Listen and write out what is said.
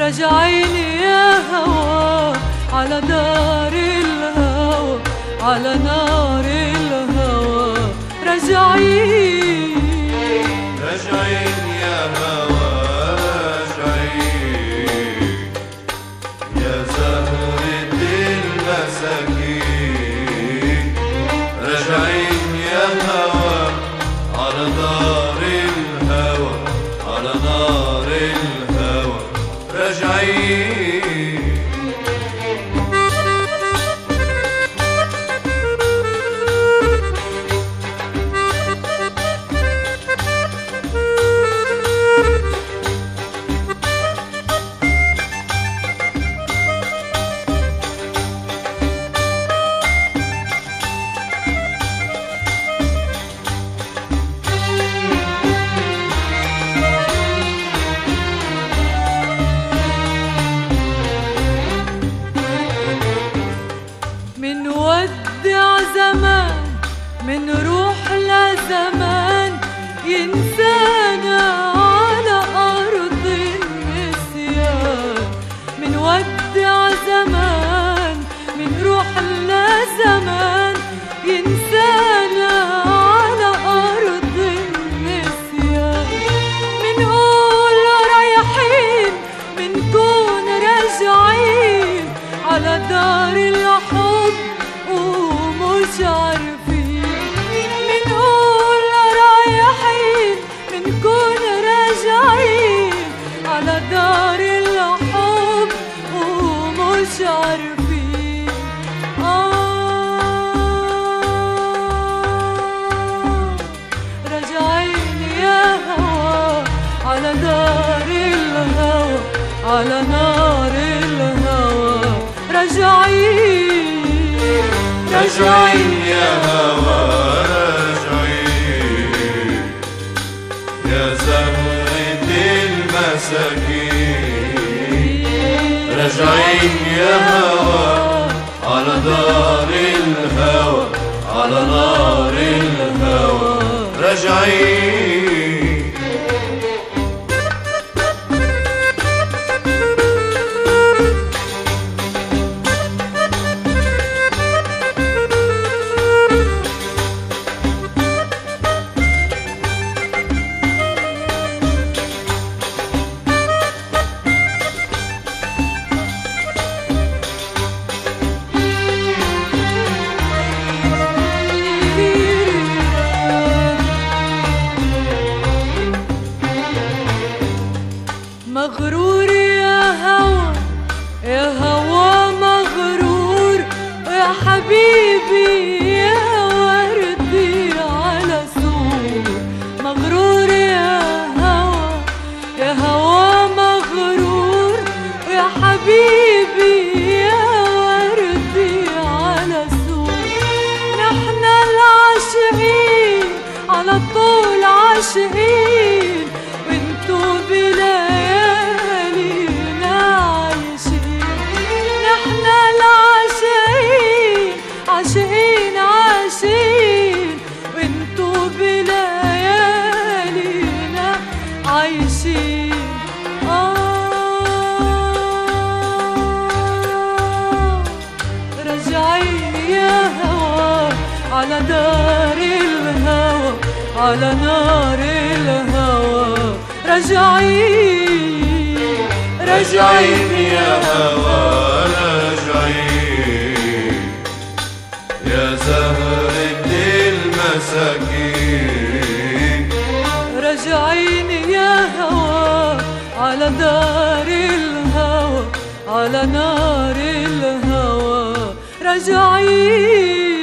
راجعين يا هوا على دار الهوى على نار الهوى راجعين راجعين يا هوا راجعين يا زهرة المساكين راجعين يا هوا على نار الهوى على نار الهوى راجعين من ودع زمان من روح لزمان ينسانا على أرض النسيان من ودع زمان من روح لزمان ينسانا على أرض النسيان منقول رايحين منكون راجعين على دار الحب ومش عارفين منقول رايحين منكون راجعين على دار الحب ومش عارفين آه راجعين يا هوا على دار الهوى على نار الهوى راجعين راجعين يا هوا راجعين يا زهرة المساكين راجعين يا هوا على دار الهوى على نار الهوى راجعين مغرور يا هوى يا هوى مغرور يا حبيبي يا وردي على سور مغرور يا هوى يا هوى مغرور يا حبيبي يا وردي على سور نحن العاشقين على طول عاشقين وانتو بليالينا عايشين نحن العاشقين عاشقين عاشقين وانتو بليالينا عايشين آه راجعين يا هوا على دار الهوى على نار الهوى راجعين راجعين يا هوا راجعين يا زهرة المساكين راجعين يا هوا على دار الهوى على نار الهوى راجعين